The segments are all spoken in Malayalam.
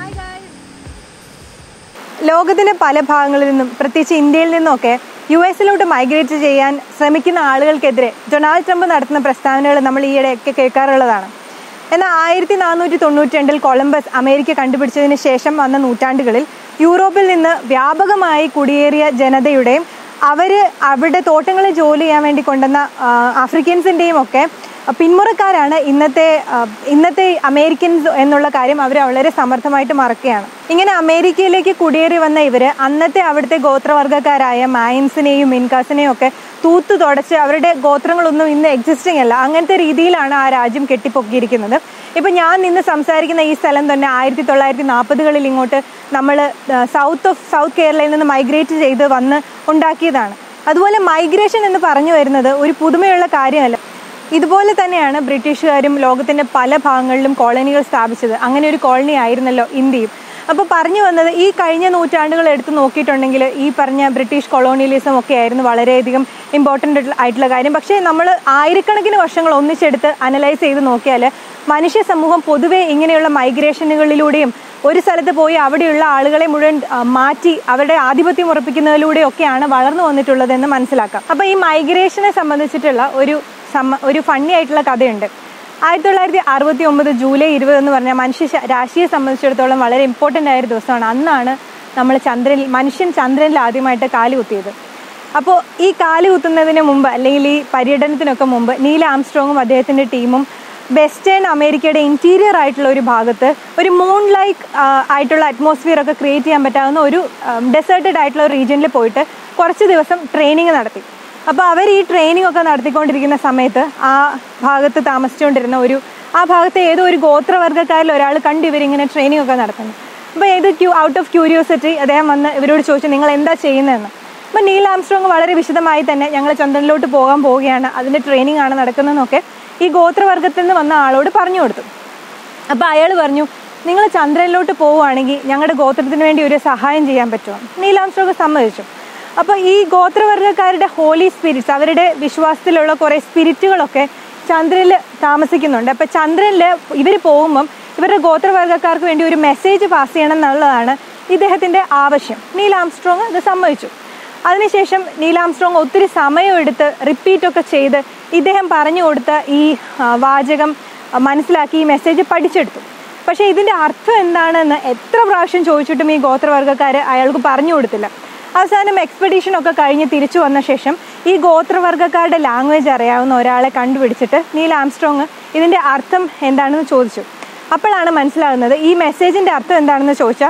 ലോകത്തിന്റെ പല ഭാഗങ്ങളിൽ നിന്നും പ്രത്യേകിച്ച് ഇന്ത്യയിൽ നിന്നൊക്കെ യു എസിലോട്ട് മൈഗ്രേറ്റ് ചെയ്യാൻ ശ്രമിക്കുന്ന ആളുകൾക്കെതിരെ ഡൊണാൾഡ് ട്രംപ് നടത്തുന്ന പ്രസ്താവനകൾ നമ്മൾ ഈയിടെയൊക്കെ കേൾക്കാറുള്ളതാണ് എന്നാൽ ആയിരത്തി നാനൂറ്റി തൊണ്ണൂറ്റി രണ്ടിൽ കൊളംബസ് അമേരിക്ക കണ്ടുപിടിച്ചതിന് ശേഷം വന്ന നൂറ്റാണ്ടുകളിൽ യൂറോപ്പിൽ നിന്ന് വ്യാപകമായി കുടിയേറിയ ജനതയുടെയും അവർ അവിടെ തോട്ടങ്ങളിൽ ജോലി ചെയ്യാൻ വേണ്ടി കൊണ്ടുവന്ന ആ, ആഫ്രിക്കൻസിൻ്റെയും ഒക്കെ പിന്മുറക്കാരാണ് ഇന്നത്തെ ആ, ഇന്നത്തെ അമേരിക്കൻസ് എന്നുള്ള കാര്യം അവർ വളരെ സമർത്ഥമായിട്ട് മറക്കുകയാണ് ഇങ്ങനെ അമേരിക്കയിലേക്ക് കുടിയേറി വന്ന ഇവര് അന്നത്തെ അവിടുത്തെ ഗോത്രവർഗ്ഗക്കാരായ മായൻസിനെയും മിൻകാസിനെയും ഒക്കെ തൂത്തു തുടച്ച് അവരുടെ ഗോത്രങ്ങളൊന്നും ഇന്ന് എക്സിസ്റ്റിംഗ് അല്ല അങ്ങനത്തെ രീതിയിലാണ് ആ രാജ്യം കെട്ടിപ്പൊക്കിയിരിക്കുന്നത് ഇപ്പൊ ഞാൻ നിന്ന് സംസാരിക്കുന്ന ഈ സ്ഥലം തന്നെ ആയിരത്തി തൊള്ളായിരത്തി നാൽപ്പതുകളിൽ ഇങ്ങോട്ട് നമ്മൾ സൗത്ത് ഓഫ് സൗത്ത് കേരളയിൽ നിന്ന് മൈഗ്രേറ്റ് ചെയ്ത് വന്ന് ഉണ്ടാക്കിയതാണ് അതുപോലെ മൈഗ്രേഷൻ എന്ന് പറഞ്ഞു വരുന്നത് ഒരു പുതുമയുള്ള കാര്യമല്ല ഇതുപോലെ തന്നെയാണ് ബ്രിട്ടീഷുകാരും ലോകത്തിന്റെ പല ഭാഗങ്ങളിലും കോളനികൾ സ്ഥാപിച്ചത് അങ്ങനെ ഒരു കോളനി ആയിരുന്നല്ലോ ഇന്ത്യയും അപ്പോൾ പറഞ്ഞു വന്നത് ഈ കഴിഞ്ഞ നൂറ്റാണ്ടുകൾ എടുത്ത് നോക്കിയിട്ടുണ്ടെങ്കിൽ ഈ പറഞ്ഞ ബ്രിട്ടീഷ് കൊളോണിയലിസം ഒക്കെ ആയിരുന്നു വളരെയധികം ഇമ്പോർട്ടൻ്റ് ആയിട്ടുള്ള കാര്യം പക്ഷേ നമ്മൾ ആയിരക്കണക്കിന് വർഷങ്ങൾ ഒന്നിച്ചെടുത്ത് അനലൈസ് ചെയ്ത് നോക്കിയാൽ മനുഷ്യ സമൂഹം പൊതുവെ ഇങ്ങനെയുള്ള മൈഗ്രേഷനുകളിലൂടെയും ഒരു സ്ഥലത്ത് പോയി അവിടെയുള്ള ആളുകളെ മുഴുവൻ ആ, മാറ്റി അവരുടെ ആധിപത്യം ഉറപ്പിക്കുന്നതിലൂടെയൊക്കെയാണ് വളർന്നു വന്നിട്ടുള്ളതെന്ന് മനസ്സിലാക്കാം അപ്പോൾ ഈ മൈഗ്രേഷനെ സംബന്ധിച്ചിട്ടുള്ള ഒരു സമ്മ ഒരു ഫണ്ണി ആയിട്ടുള്ള കഥയുണ്ട് ആയിരത്തി തൊള്ളായിരത്തി അറുപത്തി ഒമ്പത് ജൂലൈ ഇരുപത് എന്ന് പറഞ്ഞാൽ മനുഷ്യ ശ- രാശിയെ സംബന്ധിച്ചിടത്തോളം വളരെ ഇമ്പോർട്ടൻ്റ് ആയ ഒരു ദിവസമാണ് അന്നാണ് നമ്മൾ ചന്ദ്രനിൽ മനുഷ്യൻ ചന്ദ്രനിൽ ആദ്യമായിട്ട് കാല് കുത്തിയത് അപ്പോൾ ഈ കാല് കുത്തുന്നതിന് മുമ്പ് അല്ലെങ്കിൽ ഈ പര്യടനത്തിനൊക്കെ മുമ്പ് നീൽ ആംസ്ട്രോങ്ങും അദ്ദേഹത്തിൻ്റെ ടീമും വെസ്റ്റേൺ അമേരിക്കയുടെ ഇൻറ്റീരിയർ ആയിട്ടുള്ള ഒരു ഭാഗത്ത് ഒരു മൂൺ ലൈക്ക് ആയിട്ടുള്ള അറ്റ്മോസ്ഫിയർ ഒക്കെ ക്രിയേറ്റ് ചെയ്യാൻ പറ്റാവുന്ന ഒരു ഡെസേർട്ടഡ് ആയിട്ടുള്ള ഒരു റീജിയനിൽ പോയിട്ട് കുറച്ച് ദിവസം ട്രെയിനിങ് നടത്തി അപ്പോൾ അവർ ഈ ട്രെയിനിങ് ഒക്കെ നടത്തിക്കൊണ്ടിരിക്കുന്ന സമയത്ത് ആ ഭാഗത്ത് താമസിച്ചുകൊണ്ടിരുന്ന ഒരു ആ ഭാഗത്തെ ഏതോ ഒരു ഗോത്രവർഗ്ഗക്കാരിൽ ഒരാൾ കണ്ട് ഇവരിങ്ങനെ ട്രെയിനിങ് ഒക്കെ നടത്തുന്നു അപ്പോൾ ഏത് ക്യൂ ഔട്ട് ഓഫ് ക്യൂരിയോസിറ്റി അദ്ദേഹം വന്ന് ഇവരോട് ചോദിച്ചു നിങ്ങൾ എന്താ ചെയ്യുന്നതെന്ന് അപ്പോൾ നീൽ ആംസ്ട്രോങ് വളരെ വിശദമായി തന്നെ ഞങ്ങൾ ചന്ദ്രനിലോട്ട് പോകാൻ പോവുകയാണ് അതിൻ്റെ ട്രെയിനിങ് ആണ് നടക്കുന്നതെന്നൊക്കെ ഈ ഗോത്രവർഗ്ഗത്തിൽ നിന്ന് വന്ന ആളോട് പറഞ്ഞു കൊടുത്തു അപ്പോൾ അയാൾ പറഞ്ഞു നിങ്ങൾ ചന്ദ്രനിലോട്ട് പോവുകയാണെങ്കിൽ ഞങ്ങളുടെ ഗോത്രത്തിന് വേണ്ടി ഒരു സഹായം ചെയ്യാൻ പറ്റുമോ നീലാംസ്ട്രോക്ക് സമ്മതിച്ചു അപ്പോൾ ഈ ഗോത്രവർഗ്ഗക്കാരുടെ ഹോളി സ്പിരിറ്റ്സ് അവരുടെ വിശ്വാസത്തിലുള്ള കുറേ സ്പിരിറ്റുകളൊക്കെ ചന്ദ്രനിൽ താമസിക്കുന്നുണ്ട് അപ്പോൾ ചന്ദ്രനിൽ ഇവർ പോകുമ്പം ഇവരുടെ ഗോത്രവർഗ്ഗക്കാർക്ക് വേണ്ടി ഒരു മെസ്സേജ് പാസ് ചെയ്യണം എന്നുള്ളതാണ് ഇദ്ദേഹത്തിൻ്റെ ആവശ്യം നീൽ ആംസ്ട്രോങ് ഇത് സമ്മതിച്ചു അതിനുശേഷം നീൽ ആംസ്ട്രോങ് ഒത്തിരി സമയമെടുത്ത് റിപ്പീറ്റ് ഒക്കെ ചെയ്ത് ഇദ്ദേഹം പറഞ്ഞു കൊടുത്ത ഈ ആ, വാചകം ആ, മനസ്സിലാക്കി ഈ മെസ്സേജ് പഠിച്ചെടുത്തു പക്ഷേ ഇതിൻ്റെ അർത്ഥം എന്താണെന്ന് എത്ര പ്രാവശ്യം ചോദിച്ചിട്ടും ഈ ഗോത്രവർഗ്ഗക്കാർ അയാൾക്ക് പറഞ്ഞു കൊടുത്തില്ല അവസാനം എക്സ്പെഡീഷൻ ഒക്കെ കഴിഞ്ഞ് തിരിച്ചു വന്ന ശേഷം ഈ ഗോത്രവർഗ്ഗക്കാരുടെ ലാംഗ്വേജ് അറിയാവുന്ന ഒരാളെ കണ്ടുപിടിച്ചിട്ട് നീൽ ആംസ്ട്രോങ് ഇതിൻ്റെ അർത്ഥം എന്താണെന്ന് ചോദിച്ചു അപ്പോഴാണ് മനസ്സിലാകുന്നത് ഈ മെസ്സേജിൻ്റെ അർത്ഥം എന്താണെന്ന് ചോദിച്ചാൽ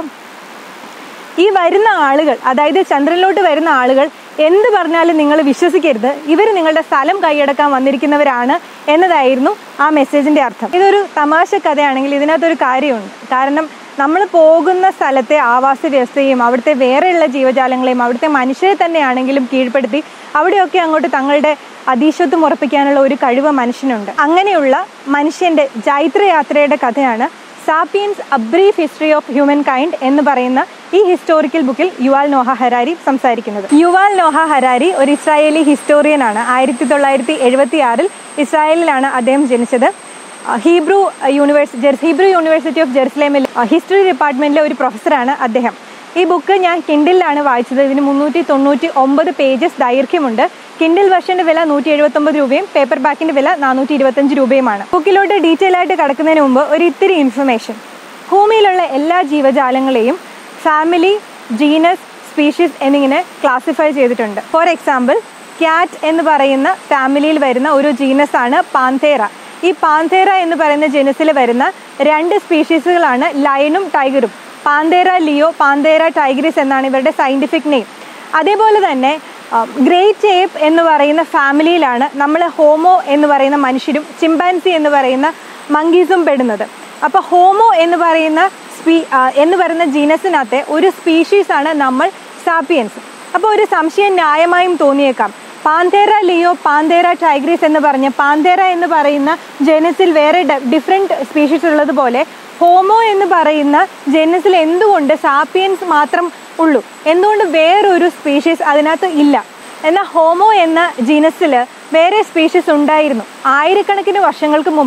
ഈ വരുന്ന ആളുകൾ അതായത് ചന്ദ്രനിലോട്ട് വരുന്ന ആളുകൾ എന്ത് പറഞ്ഞാലും നിങ്ങൾ വിശ്വസിക്കരുത് ഇവർ നിങ്ങളുടെ സ്ഥലം കൈയടക്കാൻ വന്നിരിക്കുന്നവരാണ് എന്നതായിരുന്നു ആ മെസ്സേജിന്റെ അർത്ഥം ഇതൊരു തമാശ കഥയാണെങ്കിൽ ഇതിനകത്തൊരു കാര്യമുണ്ട് കാരണം നമ്മൾ പോകുന്ന സ്ഥലത്തെ ആവാസ വ്യവസ്ഥയും അവിടുത്തെ വേറെയുള്ള ജീവജാലങ്ങളെയും അവിടുത്തെ മനുഷ്യരെ തന്നെയാണെങ്കിലും കീഴ്പ്പെടുത്തി അവിടെയൊക്കെ അങ്ങോട്ട് തങ്ങളുടെ അതീശത്വം ഉറപ്പിക്കാനുള്ള ഒരു കഴിവ് മനുഷ്യനുണ്ട് അങ്ങനെയുള്ള മനുഷ്യന്റെ ജൈത്രയാത്രയുടെ കഥയാണ് Sapiens a brief history of humankind എന്ന് പറയുന്ന ഈ ഹിസ്റ്റോറിക്കൽ ബുക്കിൽ യുവാൽ നോഹ ഹരാരി സംസാരിക്കുന്നത് യുവാൽ നോഹ ഹരാരി ഒരു ഇസ്രായേലി ഹിസ്റ്റോറിയൻ ആണ് ആയിരത്തി തൊള്ളായിരത്തി എഴുപത്തി ആറിൽ ഇസ്രായേലിലാണ് അദ്ദേഹം ജനിച്ചത് അഹ് ഹീബ്രു യൂണിവേഴ്സ് ജെർസ് ഹീബ്രു യൂണിവേഴ്സിറ്റി ഓഫ് ജെറുസലേമിൽ അഹ് ഹിസ്റ്ററി ഡിപ്പാർട്ട്മെന്റിലെ ഒരു പ്രൊഫസറാണ് അദ്ദേഹം ഈ ബുക്ക് ഞാൻ കിൻഡിലാണ് വായിച്ചത് ഇതിന് മുന്നൂറ്റി തൊണ്ണൂറ്റി ഒമ്പത് പേജസ് ദൈർഘ്യമുണ്ട് കിൻഡിൽ വെർഷന്റെ വില നൂറ്റി എഴുപത്തി ഒമ്പത് രൂപയും പേപ്പർ ബാക്കിന്റെ വില നാനൂറ്റി ഇരുപത്തഞ്ച് രൂപയുമാണ് ബുക്കിലോട്ട് ഡീറ്റെയിൽ ആയിട്ട് കിടക്കുന്നതിന് മുമ്പ് ഒരു ഇത്തിരി ഇൻഫർമേഷൻ ഭൂമിയിലുള്ള എല്ലാ ജീവജാലങ്ങളെയും ഫാമിലി ജീനസ് സ്പീഷീസ് എന്നിങ്ങനെ ക്ലാസിഫൈ ചെയ്തിട്ടുണ്ട് ഫോർ എക്സാമ്പിൾ ക്യാറ്റ് എന്ന് പറയുന്ന ഫാമിലിയിൽ വരുന്ന ഒരു ജീനസ് ആണ് പാന്തേറ ഈ പാന്തേറ എന്ന് പറയുന്ന ജനസിൽ വരുന്ന രണ്ട് സ്പീഷീസുകളാണ് ലയണും ടൈഗറും പാന്തേറ ലിയോ പാന്തേറ ടൈഗ്രിസ് എന്നാണ് ഇവരുടെ സയന്റിഫിക് നെയിം അതേപോലെ തന്നെ ഗ്രേറ്റ് ഏപ്പ് എന്ന് പറയുന്ന ഫാമിലിയിലാണ് നമ്മൾ ഹോമോ എന്ന് പറയുന്ന മനുഷ്യരും ചിമ്പാൻസി എന്ന് പറയുന്ന മങ്കീസും പെടുന്നത് അപ്പോൾ ഹോമോ എന്ന് പറയുന്ന സ്പീ ആ, എന്ന് പറയുന്ന ജീനസിനകത്തെ ഒരു സ്പീഷീസ് ആണ് നമ്മൾ സാപ്പിയൻസ് അപ്പോൾ ഒരു സംശയം ന്യായമായും തോന്നിയേക്കാം പാന്തേറ ലിയോ പാന്തേറ ടൈഗ്രീസ് എന്ന് പറഞ്ഞ് പാന്തേറ എന്ന് പറയുന്ന ജനസിൽ വേറെ ഡിഫറെൻറ്റ് സ്പീഷീസ് ഉള്ളതുപോലെ ഹോമോ എന്ന് പറയുന്ന ജനസിൽ എന്തുകൊണ്ട് സാപ്പിയൻസ് മാത്രം ഉള്ളൂ എന്തുകൊണ്ട് വേറൊരു സ്പീഷീസ് അതിനകത്ത് ഇല്ല എന്നാൽ ഹോമോ എന്ന ജീനസിൽ വേറെ സ്പീഷീസ് ഉണ്ടായിരുന്നു ആയിരക്കണക്കിന് വർഷങ്ങൾക്ക് മുമ്പ്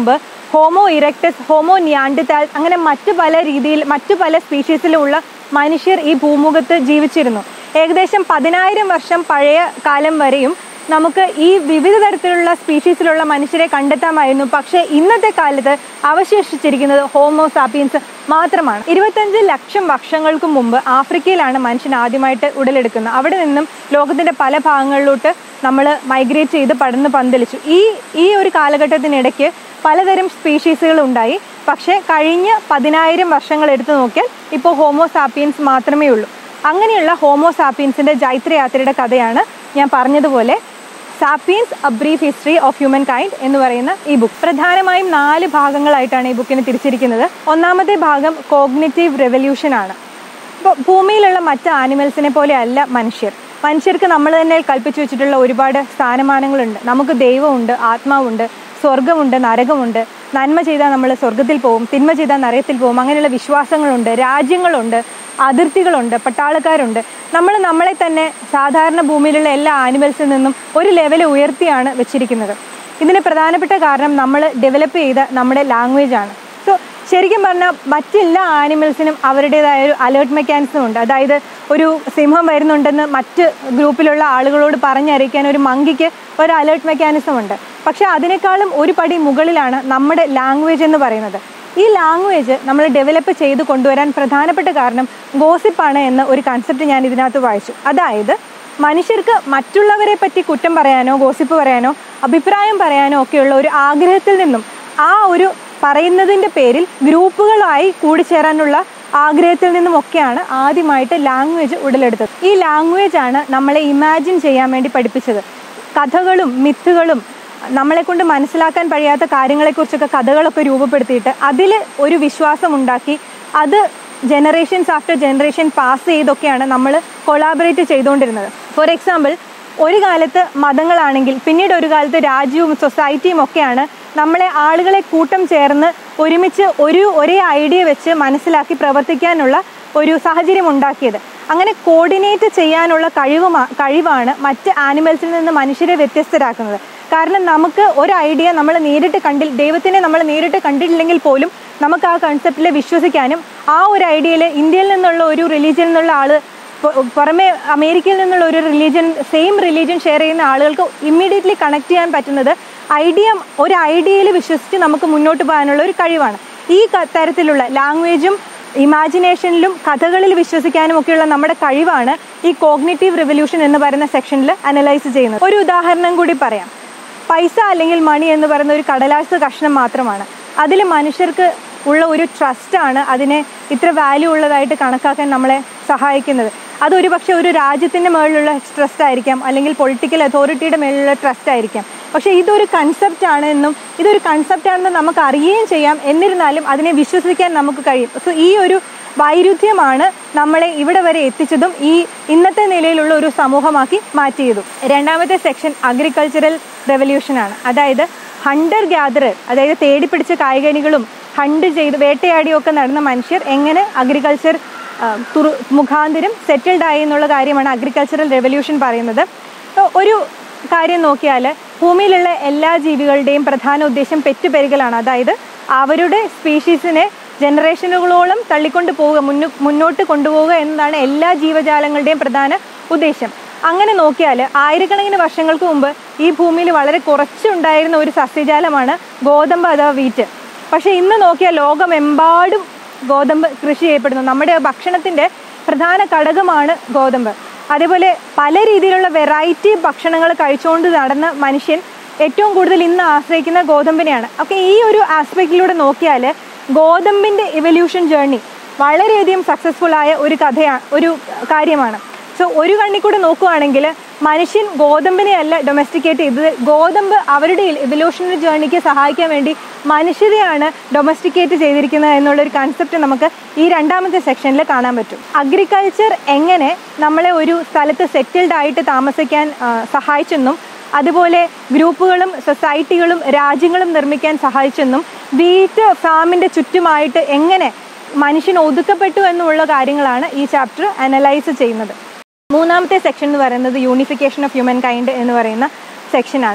ഹോമോ ഇറക്ടസ് ഹോമോ നിയാണ്ടിത്താൽ അങ്ങനെ മറ്റു പല രീതിയിൽ മറ്റു പല സ്പീഷീസിലുള്ള മനുഷ്യർ ഈ ഭൂമുഖത്ത് ജീവിച്ചിരുന്നു ഏകദേശം പതിനായിരം വർഷം പഴയ കാലം വരെയും നമുക്ക് ഈ വിവിധ തരത്തിലുള്ള സ്പീഷീസിലുള്ള മനുഷ്യരെ കണ്ടെത്താമായിരുന്നു പക്ഷേ ഇന്നത്തെ കാലത്ത് അവശേഷിച്ചിരിക്കുന്നത് ഹോമോ സാപ്പിയൻസ് മാത്രമാണ് ഇരുപത്തഞ്ച് ലക്ഷം വർഷങ്ങൾക്ക് മുമ്പ് ആഫ്രിക്കയിലാണ് മനുഷ്യൻ ആദ്യമായിട്ട് ഉടലെടുക്കുന്നത് അവിടെ നിന്നും ലോകത്തിന്റെ പല ഭാഗങ്ങളിലോട്ട് നമ്മൾ മൈഗ്രേറ്റ് ചെയ്ത് പടർന്ന് പന്തലിച്ചു ഈ ഈ ഒരു കാലഘട്ടത്തിനിടയ്ക്ക് പലതരം സ്പീഷീസുകൾ ഉണ്ടായി പക്ഷേ കഴിഞ്ഞ പതിനായിരം വർഷങ്ങൾ എടുത്തു നോക്കിയാൽ ഇപ്പോൾ ഹോമോ സാപ്പിയൻസ് മാത്രമേ ഉള്ളൂ അങ്ങനെയുള്ള ഹോമോ സാപ്പിയൻസിന്റെ ജൈത്രയാത്രയുടെ കഥയാണ് ഞാൻ പറഞ്ഞതുപോലെ Sapiens a brief history of humankind എന്ന് പറയുന്ന ഈ ബുക്ക് പ്രധാനമായും നാല് ഭാഗങ്ങളായിട്ടാണ് ഈ ബുക്കിനെ തിരിച്ചിരിക്കുന്നത് ഒന്നാമത്തെ ഭാഗം കോഗ്നിറ്റീവ് റെവല്യൂഷൻ ആണ് ഇപ്പോൾ ഭൂമിയിലുള്ള മറ്റ് ആനിമൽസിനെ പോലെ അല്ല മനുഷ്യർ മനുഷ്യർക്ക് നമ്മൾ തന്നെ കൽപ്പിച്ചു വെച്ചിട്ടുള്ള ഒരുപാട് സ്ഥാനമാനങ്ങളുണ്ട് നമുക്ക് ദൈവമുണ്ട് ആത്മാവുണ്ട് സ്വർഗമുണ്ട് നരകമുണ്ട് നന്മ ചെയ്താൽ നമ്മൾ സ്വർഗത്തിൽ പോകും തിന്മ ചെയ്താൽ നരകത്തിൽ പോകും അങ്ങനെയുള്ള വിശ്വാസങ്ങളുണ്ട് രാജ്യങ്ങളുണ്ട് അതിർത്തികളുണ്ട് പട്ടാളക്കാരുണ്ട് നമ്മൾ നമ്മളെ തന്നെ സാധാരണ ഭൂമിയിലുള്ള എല്ലാ ആനിമൽസിൽ നിന്നും ഒരു ലെവൽ ഉയർത്തിയാണ് വെച്ചിരിക്കുന്നത് ഇതിന് പ്രധാനപ്പെട്ട കാരണം നമ്മൾ ഡെവലപ്പ് ചെയ്ത നമ്മുടെ ലാംഗ്വേജ് ആണ് സോ ശരിക്കും പറഞ്ഞാൽ മറ്റെല്ലാ ആനിമൽസിനും അവരുടേതായ ഒരു അലേർട്ട് മെക്കാനിസം ഉണ്ട് അതായത് ഒരു സിംഹം വരുന്നുണ്ടെന്ന് മറ്റ് ഗ്രൂപ്പിലുള്ള ആളുകളോട് പറഞ്ഞറിയിക്കാൻ ഒരു മങ്കിക്ക് ഒരു അലേർട്ട് മെക്കാനിസം ഉണ്ട് പക്ഷെ അതിനേക്കാളും ഒരു പടി മുകളിലാണ് നമ്മുടെ ലാംഗ്വേജ് എന്ന് പറയുന്നത് ഈ ലാംഗ്വേജ് നമ്മൾ ഡെവലപ്പ് ചെയ്ത് കൊണ്ടുവരാൻ പ്രധാനപ്പെട്ട കാരണം ഗോസിപ്പാണ് എന്ന ഒരു കൺസെപ്റ്റ് ഞാൻ ഇതിനകത്ത് വായിച്ചു അതായത് മനുഷ്യർക്ക് മറ്റുള്ളവരെ പറ്റി കുറ്റം പറയാനോ ഗോസിപ്പ് പറയാനോ അഭിപ്രായം പറയാനോ ഒക്കെയുള്ള ഒരു ആഗ്രഹത്തിൽ നിന്നും ആ ഒരു പറയുന്നതിൻ്റെ പേരിൽ ഗ്രൂപ്പുകളായി കൂടിച്ചേരാനുള്ള ആഗ്രഹത്തിൽ നിന്നും ഒക്കെയാണ് ആദ്യമായിട്ട് ലാംഗ്വേജ് ഉടലെടുത്തത് ഈ ലാംഗ്വേജ് ആണ് നമ്മളെ ഇമാജിൻ ചെയ്യാൻ വേണ്ടി പഠിപ്പിച്ചത് കഥകളും മിത്തുകളും നമ്മളെ കൊണ്ട് മനസ്സിലാക്കാൻ കഴിയാത്ത കാര്യങ്ങളെക്കുറിച്ചൊക്കെ കഥകളൊക്കെ രൂപപ്പെടുത്തിയിട്ട് അതിൽ ഒരു വിശ്വാസം ഉണ്ടാക്കി അത് ജനറേഷൻസ് ആഫ്റ്റർ ജനറേഷൻ പാസ് ചെയ്തൊക്കെയാണ് നമ്മൾ കൊളാബറേറ്റ് ചെയ്തുകൊണ്ടിരുന്നത് ഫോർ എക്സാമ്പിൾ ഒരു കാലത്ത് മതങ്ങളാണെങ്കിൽ പിന്നീട് ഒരു കാലത്ത് രാജ്യവും സൊസൈറ്റിയും ഒക്കെയാണ് നമ്മളെ ആളുകളെ കൂട്ടം ചേർന്ന് ഒരുമിച്ച് ഒരു ഒരേ ഐഡിയ വെച്ച് മനസ്സിലാക്കി പ്രവർത്തിക്കാനുള്ള ഒരു സാഹചര്യം ഉണ്ടാക്കിയത് അങ്ങനെ കോർഡിനേറ്റ് ചെയ്യാനുള്ള കഴിവ് കഴിവാണ് മറ്റ് ആനിമൽസിൽ നിന്ന് മനുഷ്യരെ വ്യത്യസ്തരാക്കുന്നത് കാരണം നമുക്ക് ഒരു ഐഡിയ നമ്മൾ നേരിട്ട് കണ്ടിൽ ദൈവത്തിനെ നമ്മൾ നേരിട്ട് കണ്ടിട്ടില്ലെങ്കിൽ പോലും നമുക്ക് ആ കൺസെപ്റ്റിൽ വിശ്വസിക്കാനും ആ ഒരു ഐഡിയയിൽ ഇന്ത്യയിൽ നിന്നുള്ള ഒരു റിലീജിയനിൽ നിന്നുള്ള ആൾ പുറമെ അമേരിക്കയിൽ നിന്നുള്ള ഒരു റിലീജിയൻ സെയിം റിലീജിയൻ ഷെയർ ചെയ്യുന്ന ആളുകൾക്ക് ഇമ്മീഡിയറ്റ്ലി കണക്ട് ചെയ്യാൻ പറ്റുന്നത് ഐഡിയ ഒരു ഐഡിയയിൽ വിശ്വസിച്ച് നമുക്ക് മുന്നോട്ട് പോകാനുള്ള ഒരു കഴിവാണ് ഈ തരത്തിലുള്ള ലാംഗ്വേജും ഇമാജിനേഷനിലും കഥകളിൽ വിശ്വസിക്കാനും ഒക്കെയുള്ള നമ്മുടെ കഴിവാണ് ഈ കോഗ്നേറ്റീവ് റെവല്യൂഷൻ എന്ന് പറയുന്ന സെക്ഷനിൽ അനലൈസ് ചെയ്യുന്നത് ഒരു ഉദാഹരണം കൂടി പറയാം പൈസ അല്ലെങ്കിൽ മണി എന്ന് പറയുന്ന ഒരു കടലാസ് കഷ്ണം മാത്രമാണ് അതിൽ മനുഷ്യർക്ക് ഉള്ള ഒരു ട്രസ്റ്റാണ് അതിനെ ഇത്ര വാല്യൂ ഉള്ളതായിട്ട് കണക്കാക്കാൻ നമ്മളെ സഹായിക്കുന്നത് അതൊരു പക്ഷേ ഒരു രാജ്യത്തിൻ്റെ മുകളിലുള്ള ട്രസ്റ്റ് ആയിരിക്കാം അല്ലെങ്കിൽ പൊളിറ്റിക്കൽ അതോറിറ്റിയുടെ മേലുള്ള ട്രസ്റ്റ് ആയിരിക്കാം പക്ഷേ ഇതൊരു കൺസെപ്റ്റ് ആണ് എന്നും ഇതൊരു കൺസെപ്റ്റ് ആണെന്ന് നമുക്ക് അറിയുകയും ചെയ്യാം എന്നിരുന്നാലും അതിനെ വിശ്വസിക്കാൻ നമുക്ക് കഴിയും സോ ഈ ഒരു വൈരുദ്ധ്യമാണ് നമ്മളെ ഇവിടെ വരെ എത്തിച്ചതും ഈ ഇന്നത്തെ നിലയിലുള്ള ഒരു സമൂഹമാക്കി മാറ്റിയതും രണ്ടാമത്തെ സെക്ഷൻ അഗ്രികൾച്ചറൽ റെവല്യൂഷനാണ് അതായത് ഹണ്ടർ ഗ്യാദറർ അതായത് തേടിപ്പിടിച്ച കായികനികളും ഹണ്ട് ചെയ്ത് വേട്ടയാടിയൊക്കെ നടന്ന മനുഷ്യർ എങ്ങനെ അഗ്രികൾച്ചർ തുറു മുഖാന്തരം സെറ്റിൽഡ് ആയി എന്നുള്ള കാര്യമാണ് അഗ്രികൾച്ചറൽ റെവല്യൂഷൻ പറയുന്നത് ഒരു കാര്യം നോക്കിയാൽ ഭൂമിയിലുള്ള എല്ലാ ജീവികളുടെയും പ്രധാന ഉദ്ദേശം പെറ്റുപെരുകലാണ് അതായത് അവരുടെ സ്പീഷീസിനെ ജനറേഷനുകളോളം തള്ളിക്കൊണ്ട് പോവുക മുന്നോ മുന്നോട്ട് കൊണ്ടുപോവുക എന്നതാണ് എല്ലാ ജീവജാലങ്ങളുടെയും പ്രധാന ഉദ്ദേശം അങ്ങനെ നോക്കിയാൽ ആയിരക്കണക്കിന് വർഷങ്ങൾക്ക് മുമ്പ് ഈ ഭൂമിയിൽ വളരെ കുറച്ചുണ്ടായിരുന്ന ഒരു സസ്യജാലമാണ് ഗോതമ്പ് അഥവാ വീറ്റ് പക്ഷേ ഇന്ന് നോക്കിയാൽ ലോകമെമ്പാടും ഗോതമ്പ് കൃഷി ചെയ്യപ്പെടുന്നു നമ്മുടെ ഭക്ഷണത്തിൻ്റെ പ്രധാന ഘടകമാണ് ഗോതമ്പ് അതേപോലെ പല രീതിയിലുള്ള വെറൈറ്റി ഭക്ഷണങ്ങൾ കഴിച്ചുകൊണ്ട് നടന്ന മനുഷ്യൻ ഏറ്റവും കൂടുതൽ ഇന്ന് ആശ്രയിക്കുന്ന ഗോതമ്പിനെയാണ് ഒക്കെ ഈ ഒരു ആസ്പെക്റ്റിലൂടെ നോക്കിയാൽ ഗോതമ്പിൻ്റെ ഇവല്യൂഷൻ ജേർണി വളരെയധികം സക്സസ്ഫുൾ ആയ ഒരു കഥയാണ് ഒരു കാര്യമാണ് സോ ഒരു കണ്ണി കൂടെ നോക്കുകയാണെങ്കിൽ മനുഷ്യൻ ഗോതമ്പിനെ അല്ല ഡൊമസ്റ്റിക്കേറ്റ് ചെയ്തത് ഗോതമ്പ് അവരുടെ ഇവല്യൂഷണറി ജേർണിക്ക് സഹായിക്കാൻ വേണ്ടി മനുഷ്യരെയാണ് ഡൊമസ്റ്റിക്കേറ്റ് ചെയ്തിരിക്കുന്നത് എന്നുള്ളൊരു കൺസെപ്റ്റ് നമുക്ക് ഈ രണ്ടാമത്തെ സെക്ഷനിൽ കാണാൻ പറ്റും അഗ്രികൾച്ചർ എങ്ങനെ നമ്മളെ ഒരു സ്ഥലത്ത് സെറ്റിൽഡ് ആയിട്ട് താമസിക്കാൻ സഹായിച്ചെന്നും അതുപോലെ ഗ്രൂപ്പുകളും സൊസൈറ്റികളും രാജ്യങ്ങളും നിർമ്മിക്കാൻ സഹായിച്ചെന്നും വീട്ട് ഫാമിൻ്റെ ചുറ്റുമായിട്ട് എങ്ങനെ മനുഷ്യൻ ഒതുക്കപ്പെട്ടു എന്നുള്ള കാര്യങ്ങളാണ് ഈ ചാപ്റ്റർ അനലൈസ് ചെയ്യുന്നത് മൂന്നാമത്തെ സെക്ഷൻ എന്ന് പറയുന്നത് യൂണിഫിക്കേഷൻ ഓഫ് ഹ്യൂമൻ കൈൻഡ് എന്ന് പറയുന്ന സെക്ഷനാണ്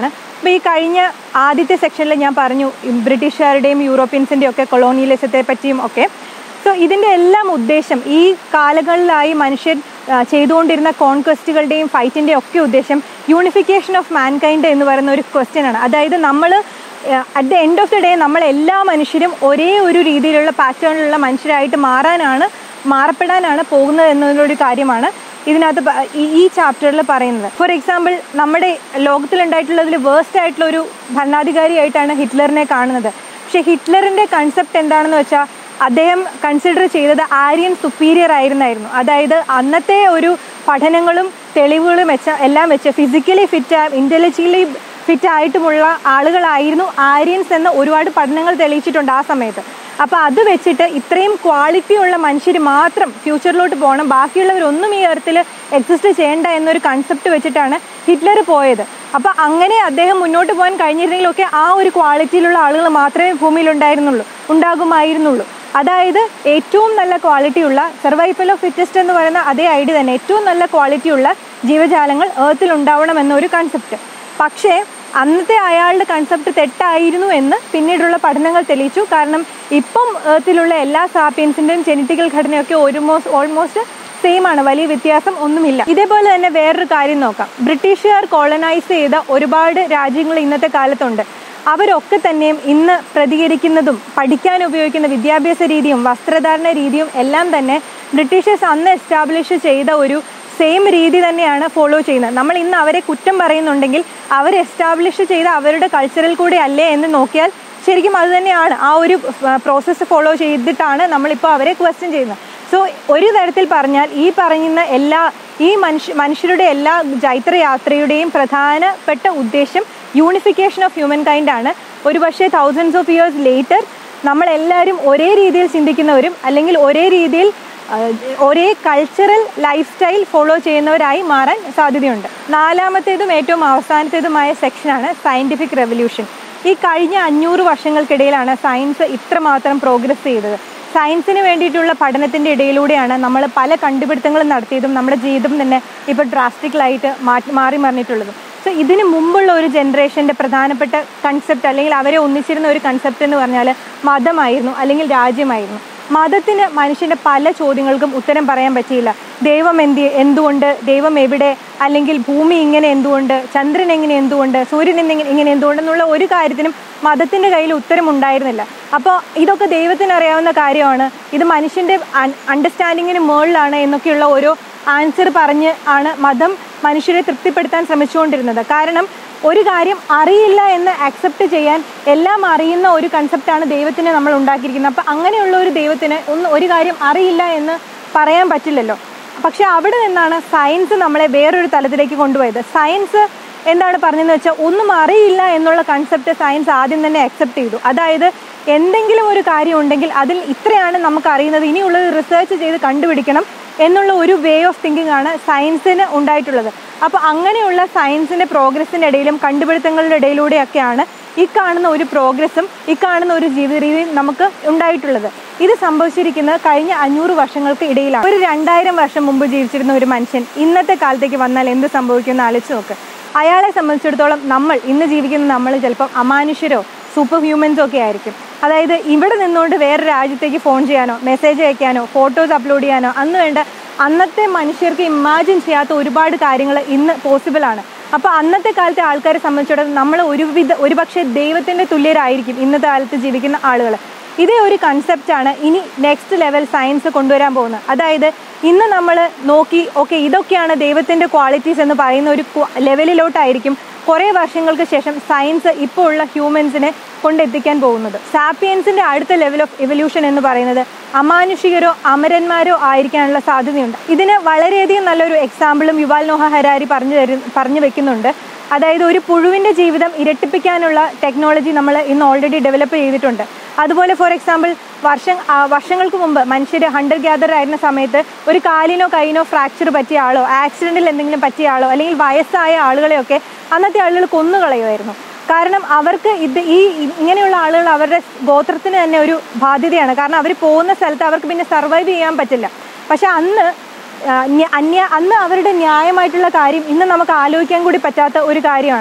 അപ്പോൾ ഈ കഴിഞ്ഞ ആദ്യത്തെ സെക്ഷനിൽ ഞാൻ പറഞ്ഞു ഈ ബ്രിട്ടീഷുകാരുടെയും യൂറോപ്യൻസിൻ്റെയും ഒക്കെ കൊളോണിയലിസത്തെ പറ്റിയും ഒക്കെ സോ ഇതിൻ്റെ എല്ലാം ഉദ്ദേശം ഈ കാലങ്ങളിലായി മനുഷ്യൻ ആ, ചെയ്തുകൊണ്ടിരുന്ന കോൺക്വസ്റ്റുകളുടെയും ഫൈറ്റിൻ്റെയും ഒക്കെ ഉദ്ദേശം യൂണിഫിക്കേഷൻ ഓഫ് മാൻകൈൻഡ് എന്ന് പറയുന്ന ഒരു ക്വസ്റ്റ്യൻ ആണ് അതായത് നമ്മൾ at the end of the day നമ്മൾ എല്ലാ മനുഷ്യരും ഒരേ ഒരു രീതിയിലുള്ള പാറ്റേണിലുള്ള മനുഷ്യരായിട്ട് മാറാനാണ് മാറപ്പെടാനാണ് പോകുന്നത് എന്നൊരു കാര്യമാണ് ഇതിനകത്ത് പ- ഈ- ഈ ചാപ്റ്ററിൽ പറയുന്നത് ഫോർ എക്സാമ്പിൾ നമ്മുടെ ലോകത്തിലുണ്ടായിട്ടുള്ളതിൽ വേഴ്സ്റ്റ് ആയിട്ടുള്ള ഒരു ഭരണാധികാരിയായിട്ടാണ് ഹിറ്റ്ലറിനെ കാണുന്നത് പക്ഷെ ഹിറ്റ്ലറിന്റെ കൺസെപ്റ്റ് എന്താണെന്ന് വെച്ചാൽ അദ്ദേഹം കൺസിഡർ ചെയ്തത് ആര്യൻ സുപ്പീരിയർ ആയിരുന്നായിരുന്നു അതായത് അന്നത്തെ ഒരു പഠനങ്ങളും തെളിവുകളും വെച്ച എല്ലാം വെച്ച് ഫിസിക്കലി ഫിറ്റ് ഇന്റലക്ച്വലി ഫിറ്റ് ആയിട്ടുമുള്ള ആളുകളായിരുന്നു ആര്യൻസ് എന്ന് ഒരുപാട് പഠനങ്ങൾ തെളിയിച്ചിട്ടുണ്ട് ആ സമയത്ത് അപ്പോൾ അത് വെച്ചിട്ട് ഇത്രയും ക്വാളിറ്റി ഉള്ള മനുഷ്യർ മാത്രം ഫ്യൂച്ചറിലോട്ട് പോകണം ബാക്കിയുള്ളവരൊന്നും ഈ എർത്തിൽ എക്സിസ്റ്റ് ചെയ്യേണ്ട എന്നൊരു കൺസെപ്റ്റ് വെച്ചിട്ടാണ് ഹിറ്റ്ലർ പോയത് അപ്പോൾ അങ്ങനെ അദ്ദേഹം മുന്നോട്ട് പോകാൻ കഴിഞ്ഞിരുന്നെങ്കിലൊക്കെ ആ ഒരു ക്വാളിറ്റിയിലുള്ള ആളുകൾ മാത്രമേ ഭൂമിയിൽ ഉണ്ടായിരുന്നുള്ളൂ ഉണ്ടാകുമായിരുന്നുള്ളൂ അതായത് ഏറ്റവും നല്ല ക്വാളിറ്റിയുള്ള സർവൈവൽ ഓഫ് ഫിറ്റസ്റ്റ് എന്ന് പറയുന്ന അതേ ഐഡിയ തന്നെ ഏറ്റവും നല്ല ക്വാളിറ്റിയുള്ള ജീവജാലങ്ങൾ ഏർത്തിൽ ഉണ്ടാവണം എന്നൊരു കൺസെപ്റ്റ് പക്ഷേ അന്നത്തെ അയാളുടെ കൺസെപ്റ്റ് തെറ്റായിരുന്നു എന്ന് പിന്നീടുള്ള പഠനങ്ങൾ തെളിയിച്ചു കാരണം ഇപ്പം ഏർത്തിലുള്ള എല്ലാ സാപ്പിയൻസിൻ്റെയും ജെനറ്റിക്കൽ ഘടനയൊക്കെ ഓൾമോസ്റ്റ് ഓൾമോസ്റ്റ് സെയിം ആണ് വലിയ വ്യത്യാസം ഒന്നുമില്ല ഇതേപോലെ തന്നെ വേറൊരു കാര്യം നോക്കാം ബ്രിട്ടീഷുകാർ കോളനൈസ് ചെയ്ത ഒരുപാട് രാജ്യങ്ങൾ ഇന്നത്തെ കാലത്തുണ്ട് അവരൊക്കെ തന്നെയും ഇന്ന് പ്രതികരിക്കുന്നതും പഠിക്കാൻ ഉപയോഗിക്കുന്ന വിദ്യാഭ്യാസ രീതിയും വസ്ത്രധാരണ രീതിയും എല്ലാം തന്നെ ബ്രിട്ടീഷേഴ്സ് അന്ന് എസ്റ്റാബ്ലിഷ് ചെയ്ത ഒരു സെയിം രീതി തന്നെയാണ് ഫോളോ ചെയ്യുന്നത് നമ്മൾ ഇന്ന് അവരെ കുറ്റം പറയുന്നുണ്ടെങ്കിൽ അവർ എസ്റ്റാബ്ലിഷ് ചെയ്ത അവരുടെ കൾച്ചറിൽ കൂടെ അല്ലേ എന്ന് നോക്കിയാൽ ശരിക്കും അത് തന്നെയാണ് ആ ഒരു പ്രോസസ്സ് ഫോളോ ചെയ്തിട്ടാണ് നമ്മളിപ്പോൾ അവരെ ക്വസ്റ്റ്യൻ ചെയ്യുന്നത് സോ ഒരു തരത്തിൽ പറഞ്ഞാൽ ഈ പറയുന്ന എല്ലാ ഈ മനുഷ്യ മനുഷ്യരുടെ എല്ലാ ജൈത്രയാത്രയുടെയും പ്രധാനപ്പെട്ട ഉദ്ദേശം യൂണിഫിക്കേഷൻ ഓഫ് ഹ്യൂമൻ കൈൻഡ് ആണ് ഒരുപക്ഷെ തൗസൻഡ്സ് ഓഫ് ഇയേഴ്സ് ലേറ്റർ നമ്മളെല്ലാവരും ഒരേ രീതിയിൽ ചിന്തിക്കുന്നവരും അല്ലെങ്കിൽ ഒരേ രീതിയിൽ ആ, ഒരേ കൾച്ചറൽ ലൈഫ് സ്റ്റൈൽ ഫോളോ ചെയ്യുന്നവരായി മാറാൻ സാധ്യതയുണ്ട് നാലാമത്തേതും ഏറ്റവും അവസാനത്തേതുമായ സെക്ഷനാണ് സയൻറ്റിഫിക് റെവല്യൂഷൻ ഈ കഴിഞ്ഞ അഞ്ഞൂറ് വർഷങ്ങൾക്കിടയിലാണ് സയൻസ് ഇത്രമാത്രം പ്രോഗ്രസ് ചെയ്തത് സയൻസിന് വേണ്ടിയിട്ടുള്ള പഠനത്തിൻ്റെ ഇടയിലൂടെയാണ് നമ്മൾ പല കണ്ടുപിടുത്തങ്ങളും നടത്തിയതും നമ്മുടെ ജീവിതം തന്നെ ഇപ്പോൾ ഡ്രാസ്റ്റിക്കലായിട്ട് മാറ്റി മാറി മറിഞ്ഞിട്ടുള്ളതും സോ ഇതിന് മുമ്പുള്ള ഒരു ജനറേഷൻ്റെ പ്രധാനപ്പെട്ട കൺസെപ്റ്റ് അല്ലെങ്കിൽ അവരെ ഒന്നിച്ചിരുന്ന ഒരു കൺസെപ്റ്റ് എന്ന് പറഞ്ഞാൽ മതമായിരുന്നു അല്ലെങ്കിൽ രാജ്യമായിരുന്നു മതത്തിന് മനുഷ്യൻ്റെ പല ചോദ്യങ്ങൾക്കും ഉത്തരം പറയാൻ പറ്റിയില്ല ദൈവം എന്ത് എന്തുകൊണ്ട് ദൈവം എവിടെ അല്ലെങ്കിൽ ഭൂമി ഇങ്ങനെ എന്തുകൊണ്ട് ചന്ദ്രൻ എങ്ങനെ എന്തുകൊണ്ട് സൂര്യൻ എങ്ങനെ ഇങ്ങനെ എന്തുകൊണ്ടെന്നുള്ള ഒരു കാര്യത്തിനും മതത്തിൻ്റെ കയ്യിൽ ഉത്തരം ഉണ്ടായിരുന്നില്ല അപ്പോൾ ഇതൊക്കെ ദൈവത്തിന് അറിയാവുന്ന കാര്യമാണ് ഇത് മനുഷ്യൻ്റെ അണ്ടർസ്റ്റാൻഡിങ്ങിന് മുകളിലാണ് എന്നൊക്കെയുള്ള ഓരോ ആൻസർ പറഞ്ഞ് ആണ് മതം മനുഷ്യരെ തൃപ്തിപ്പെടുത്താൻ ശ്രമിച്ചുകൊണ്ടിരുന്നത് കാരണം ഒരു കാര്യം അറിയില്ല എന്ന് അക്സെപ്റ്റ് ചെയ്യാൻ എല്ലാം അറിയുന്ന ഒരു കൺസെപ്റ്റാണ് ദൈവത്തിനെ നമ്മൾ ഉണ്ടാക്കിയിരിക്കുന്നത് അപ്പം അങ്ങനെയുള്ള ഒരു ദൈവത്തിന് ഒന്ന് ഒരു കാര്യം അറിയില്ല എന്ന് പറയാൻ പറ്റില്ലല്ലോ പക്ഷെ അവിടെ നിന്നാണ് സയൻസ് നമ്മളെ വേറൊരു തലത്തിലേക്ക് കൊണ്ടുപോയത് സയൻസ് എന്താണ് പറഞ്ഞതെന്ന് വെച്ചാൽ ഒന്നും അറിയില്ല എന്നുള്ള കൺസെപ്റ്റ് സയൻസ് ആദ്യം തന്നെ അക്സെപ്റ്റ് ചെയ്തു അതായത് എന്തെങ്കിലും ഒരു കാര്യം ഉണ്ടെങ്കിൽ അതിൽ ഇത്രയാണ് നമുക്ക് അറിയുന്നത് ഇനിയുള്ളത് റിസർച്ച് ചെയ്ത് കണ്ടുപിടിക്കണം എന്നുള്ള ഒരു വേ ഓഫ് തിങ്കിങ് ആണ് സയൻസിന് ഉണ്ടായിട്ടുള്ളത് അപ്പോൾ അങ്ങനെയുള്ള സയൻസിൻ്റെ പ്രോഗ്രസ്സിൻ്റെ ഇടയിലും കണ്ടുപിടുത്തങ്ങളുടെ ഇടയിലൂടെയൊക്കെയാണ് ഈ കാണുന്ന ഒരു പ്രോഗ്രസ്സും ഈ കാണുന്ന ഒരു ജീവിത രീതിയും നമുക്ക് ഉണ്ടായിട്ടുള്ളത് ഇത് സംഭവിച്ചിരിക്കുന്നത് കഴിഞ്ഞ അഞ്ഞൂറ് വർഷങ്ങൾക്ക് ഇടയിലാണ് ഒരു രണ്ടായിരം വർഷം മുമ്പ് ജീവിച്ചിരുന്ന ഒരു മനുഷ്യൻ ഇന്നത്തെ കാലത്തേക്ക് വന്നാൽ എന്ത് സംഭവിക്കുമെന്ന് ആലോചിച്ച് നോക്ക് അയാളെ സംബന്ധിച്ചിടത്തോളം നമ്മൾ ഇന്ന് ജീവിക്കുന്ന നമ്മൾ ചിലപ്പം അമാനുഷ്യരോ സൂപ്പർ ഹ്യൂമൻസോ ഒക്കെ ആയിരിക്കും അതായത് ഇവിടെ നിന്നുകൊണ്ട് വേറെ രാജ്യത്തേക്ക് ഫോൺ ചെയ്യാനോ മെസ്സേജ് അയക്കാനോ ഫോട്ടോസ് അപ്ലോഡ് ചെയ്യാനോ അന്ന് വേണ്ട അന്നത്തെ മനുഷ്യർക്ക് ഇമാജിൻ ചെയ്യാത്ത ഒരുപാട് കാര്യങ്ങൾ ഇന്ന് പോസിബിൾ ആണ് അപ്പോൾ അന്നത്തെ കാലത്തെ ആൾക്കാരെ സംബന്ധിച്ചിടത്തോളം നമ്മൾ ഒരുവിധ ഒരുപക്ഷെ ദൈവത്തിൻ്റെ തുല്യരായിരിക്കും ഇന്നത്തെ കാലത്ത് ജീവിക്കുന്ന ആളുകൾ ഇതേ ഒരു കൺസെപ്റ്റാണ് ഇനി നെക്സ്റ്റ് ലെവൽ സയൻസ് കൊണ്ടുവരാൻ പോകുന്നത് അതായത് ഇന്ന് നമ്മൾ നോക്കി ഓക്കെ ഇതൊക്കെയാണ് ദൈവത്തിൻ്റെ ക്വാളിറ്റീസ് എന്ന് പറയുന്ന ഒരു ക്വ- ലെവലിലോട്ടായിരിക്കും കുറേ വർഷങ്ങൾക്ക് ശേഷം സയൻസ് ഇപ്പോൾ ഉള്ള ഹ്യൂമൻസിനെ കൊണ്ടെത്തിക്കാൻ പോകുന്നത് സാപ്പിയൻസിന്റെ അടുത്ത ലെവൽ ഓഫ് എവല്യൂഷൻ എന്ന് പറയുന്നത് അമാനുഷികരോ അമരന്മാരോ ആയിരിക്കാനുള്ള സാധ്യതയുണ്ട് ഇതിന് വളരെയധികം നല്ലൊരു എക്സാമ്പിളും യുവാൽ നോഹ ഹരാരി പറഞ്ഞു തരു പറഞ്ഞു വെക്കുന്നുണ്ട് അതായത് ഒരു പുഴുവിൻ്റെ ജീവിതം ഇരട്ടിപ്പിക്കാനുള്ള ടെക്നോളജി നമ്മൾ ഇന്ന് ഓൾറെഡി ഡെവലപ്പ് ചെയ്തിട്ടുണ്ട് അതുപോലെ ഫോർ എക്സാമ്പിൾ വർഷം ആ, വർഷങ്ങൾക്ക് മുമ്പ് മനുഷ്യർ ഹണ്ടർ ഗ്യാദർ ആയിരുന്ന സമയത്ത് ഒരു കാലിനോ കൈനോ ഫ്രാക്ചർ പറ്റിയ ആളോ ആക്സിഡൻറ്റിൽ എന്തെങ്കിലും പറ്റിയ ആളോ അല്ലെങ്കിൽ വയസ്സായ ആളുകളെയൊക്കെ അന്നത്തെ ആളുകൾ കൊന്നുകളയുമായിരുന്നു കാരണം അവർക്ക് ഇത് ഈ ഇങ്ങനെയുള്ള ആളുകൾ അവരുടെ ഗോത്രത്തിന് തന്നെ ഒരു ബാധ്യതയാണ് കാരണം അവർ പോകുന്ന സ്ഥലത്ത് അവർക്ക് പിന്നെ സർവൈവ് ചെയ്യാൻ പറ്റില്ല പക്ഷെ അന്ന് ആ, ന്യ- അന്യ അന്ന് അവരുടെ ന്യായമായിട്ടുള്ള കാര്യം ഇന്ന് നമുക്ക് ആലോചിക്കാൻ കൂടി പറ്റാത്ത ഒരു കാര്യമാണ്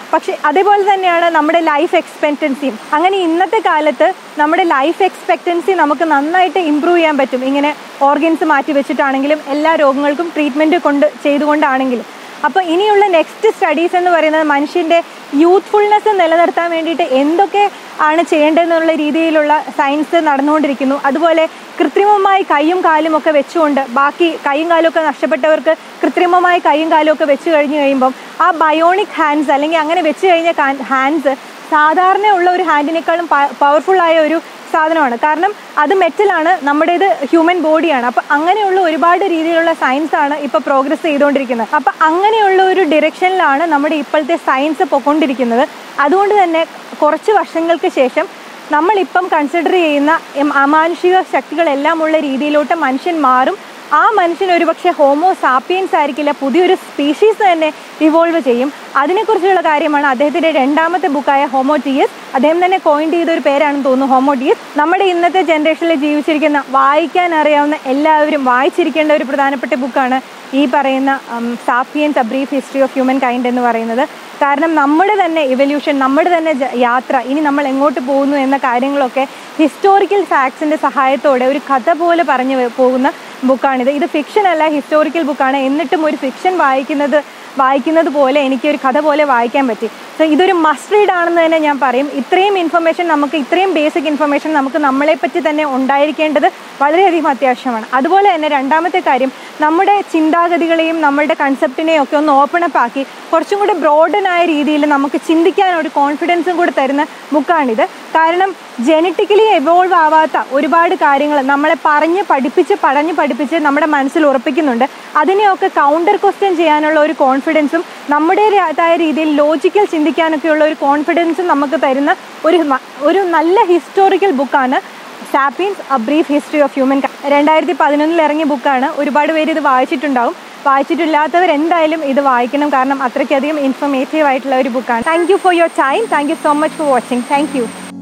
പക്ഷെ അതേപോലെ തന്നെയാണ് നമ്മുടെ ലൈഫ് എക്സ്പെക്റ്റൻസിയും അങ്ങനെ ഇന്നത്തെ കാലത്ത് നമ്മുടെ ലൈഫ് എക്സ്പെക്റ്റൻസി നമുക്ക് നന്നായിട്ട് ഇമ്പ്രൂവ് ചെയ്യാൻ പറ്റും ഇങ്ങനെ ഓർഗൻസ് മാറ്റി വെച്ചിട്ടാണെങ്കിലും എല്ലാ രോഗങ്ങൾക്കും ട്രീറ്റ്മെൻറ്റ് കൊണ്ട് ചെയ്തുകൊണ്ടാണെങ്കിലും അപ്പോൾ ഇനിയുള്ള നെക്സ്റ്റ് സ്റ്റഡീസ് എന്ന് പറയുന്നത് മനുഷ്യൻ്റെ യൂത്ത്ഫുൾനെസ് നിലനിർത്താൻ വേണ്ടിയിട്ട് എന്തൊക്കെ ആണ് ചെയ്യേണ്ടതെന്നുള്ള രീതിയിലുള്ള സയൻസ് നടന്നുകൊണ്ടിരിക്കുന്നു അതുപോലെ കൃത്രിമമായി കൈയും കാലും ഒക്കെ വെച്ചുകൊണ്ട് ബാക്കി കൈയും കാലും ഒക്കെ നഷ്ടപ്പെട്ടവർക്ക് കൃത്രിമമായി കൈയും കാലും ഒക്കെ വെച്ച് കഴിഞ്ഞ് കഴിയുമ്പം ആ ബയോണിക് ഹാൻഡ്സ് അല്ലെങ്കിൽ അങ്ങനെ വെച്ച് കഴിഞ്ഞ ഹാൻഡ്സ് സാധാരണ ഉള്ള ഒരു ഹാൻഡിനേക്കാളും പവർഫുൾ ആയ ഒരു സാധനമാണ് കാരണം അത് മെറ്റലാണ് നമ്മുടേത് ഹ്യൂമൻ ബോഡിയാണ് അപ്പം അങ്ങനെയുള്ള ഒരുപാട് രീതിയിലുള്ള സയൻസ് ആണ് ഇപ്പോൾ പ്രോഗ്രസ് ചെയ്തുകൊണ്ടിരിക്കുന്നത് അപ്പം അങ്ങനെയുള്ള ഒരു ഡിറക്ഷനിലാണ് നമ്മുടെ ഇപ്പോഴത്തെ സയൻസ് പൊക്കൊണ്ടിരിക്കുന്നത് അതുകൊണ്ട് തന്നെ കുറച്ച് വർഷങ്ങൾക്ക് ശേഷം നമ്മളിപ്പം കൺസിഡർ ചെയ്യുന്ന അമാനുഷിക ശക്തികളെല്ലാം ഉള്ള രീതിയിലോട്ട് മനുഷ്യൻ മാറും ആ മനുഷ്യൻ ഒരുപക്ഷെ ഹോമോ സാപ്പിയൻസ് ആയിരിക്കില്ല പുതിയൊരു സ്പീഷീസ് തന്നെ ഇവോൾവ് ചെയ്യും അതിനെക്കുറിച്ചുള്ള കാര്യമാണ് അദ്ദേഹത്തിൻ്റെ രണ്ടാമത്തെ ബുക്കായ ഹോമോട്ടിയസ് അദ്ദേഹം തന്നെ കോയിൻ ചെയ്ത ഒരു പേരാണെന്ന് തോന്നുന്നു ഹോമോട്ടിയസ് നമ്മുടെ ഇന്നത്തെ ജനറേഷനിൽ ജീവിച്ചിരിക്കുന്ന വായിക്കാൻ അറിയാവുന്ന എല്ലാവരും വായിച്ചിരിക്കേണ്ട ഒരു പ്രധാനപ്പെട്ട ബുക്കാണ് ഈ പറയുന്ന Sapiens a brief history of humankind എന്ന് പറയുന്നത് കാരണം നമ്മുടെ തന്നെ ഇവല്യൂഷൻ നമ്മുടെ തന്നെ യാത്ര ഇനി നമ്മൾ എങ്ങോട്ട് പോകുന്നു എന്ന കാര്യങ്ങളൊക്കെ ഹിസ്റ്റോറിക്കൽ ഫാക്ട്സിൻ്റെ സഹായത്തോടെ ഒരു കഥ പോലെ പറഞ്ഞു പോകുന്ന ബുക്കാണിത് ഇത് ഫിക്ഷൻ അല്ല ഹിസ്റ്റോറിക്കൽ ബുക്കാണ് എന്നിട്ടും ഒരു ഫിക്ഷൻ വായിക്കുന്നത് വായിക്കുന്നത് പോലെ എനിക്ക് ഒരു കഥ പോലെ വായിക്കാൻ പറ്റി സോ ഇതൊരു മസ്റ്റ് റീഡ് ആണെന്ന് തന്നെ ഞാൻ പറയും ഇത്രയും ഇൻഫർമേഷൻ നമുക്ക് ഇത്രയും ബേസിക് ഇൻഫർമേഷൻ നമുക്ക് നമ്മളെ പറ്റി തന്നെ ഉണ്ടായിരിക്കേണ്ടത് വളരെയധികം അത്യാവശ്യമാണ് അതുപോലെ തന്നെ രണ്ടാമത്തെ കാര്യം നമ്മുടെ ചിന്താഗതികളെയും നമ്മളുടെ കൺസെപ്റ്റിനെയും ഒക്കെ ഒന്ന് ഓപ്പൺ അപ്പ് ആക്കി കുറച്ചും കൂടി ബ്രോഡനായ രീതിയിൽ നമുക്ക് ചിന്തിക്കാൻ ഒരു കോൺഫിഡൻസും കൂടി തരുന്ന ബുക്കാണിത് കാരണം ജനറ്റിക്കലി എവോൾവ് ആവാത്ത ഒരുപാട് കാര്യങ്ങൾ നമ്മളെ പറഞ്ഞ് പഠിപ്പിച്ച് പഠഞ്ഞ് പഠിപ്പിച്ച് നമ്മുടെ മനസ്സിൽ ഉറപ്പിക്കുന്നുണ്ട് അതിനെയൊക്കെ കൗണ്ടർ ക്വസ്റ്റ്യൻ ചെയ്യാനുള്ള ഒരു കോൺഫിഡൻസും നമ്മുടേതായ രീതിയിൽ ലോജിക്കൽ ചിന്തിക്കാനൊക്കെയുള്ള ഒരു കോൺഫിഡൻസും നമുക്ക് തരുന്ന ഒരു ഒരു നല്ല ഹിസ്റ്റോറിക്കൽ ബുക്കാണ് Sapiens a brief history of human രണ്ടായിരത്തി പതിനൊന്നിൽ ഇറങ്ങിയ ബുക്കാണ് ഒരുപാട് പേര് ഇത് വായിച്ചിട്ടുണ്ടാവും വായിച്ചിട്ടില്ലാത്തവർ എന്തായാലും ഇത് വായിക്കണം കാരണം അത്രയ്ക്കധികം ഇൻഫർമേറ്റീവ് ആയിട്ടുള്ള ഒരു ബുക്കാണ് thank you for your time thank you so much for watching thank U